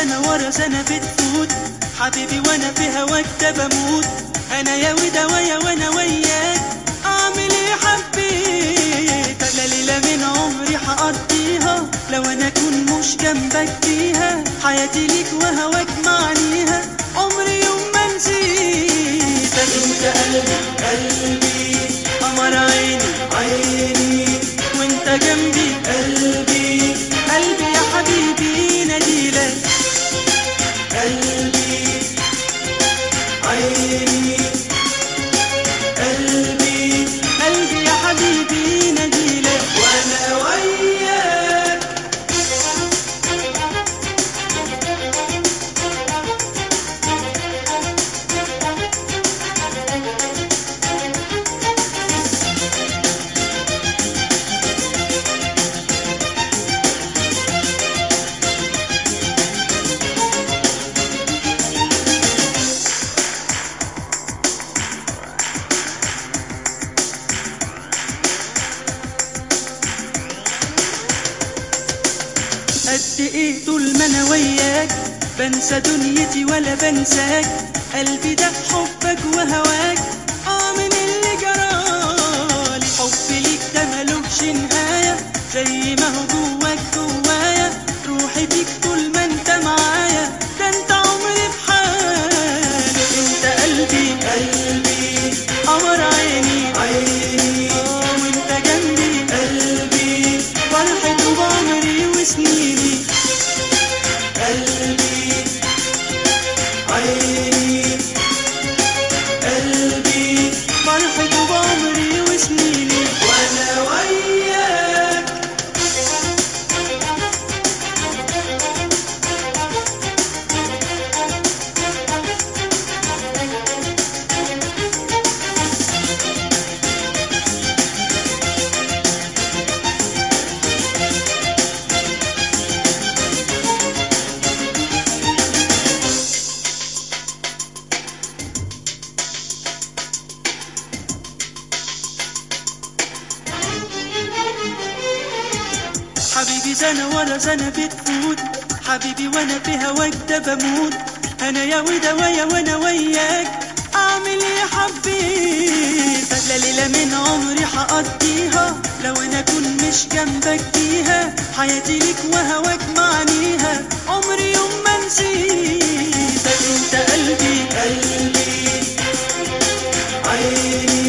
سنة ورا سنة بتفوت حبيبي وانا في هواك ده بموت انا يا ودوايا وانا وياك اعمل ايه حبيت لا ليلة من عمري هقضيها لو انا اكون مش جنبك فيها حياتي ليك وهواك معنيها عمري يوم ما نسيتك انت قلبي قلبي قمر عيني عيني وانت جنبي قلبي قلبي يا حبيبي ناديلك قلبي عيني قلبي قلبي يا حبيبي ناديلك وانا وياك قد ايه طول ما انا وياك بنسى دنيتي ولا بنساك قلبي ده حبك وهواك اه من اللي جرالي حبي ليك ده ملوش نهاية زي ما هو جواك جوايا روحي فيك طول ما انت معايا ده انت عمري بحالي انت قلبي قلبي قمر عيني عيني اه وانت جنبي قلبي فرحة بعمري وسنيني قلبي عيني قلبي فرحة بعمري وسنيني وانا وياك حبيبي سنة ورا سنة بتفوت حبيبي وانا في هواك ده بموت انا يا ودوايا وانا وياك اعمل ايه حبيتك لا ليلة من عمري هقضيها لو انا اكون مش جنبك فيها حياتي ليك وهواك معنيها عمري يوم ما نسيتك انت قلبي قلبي عيني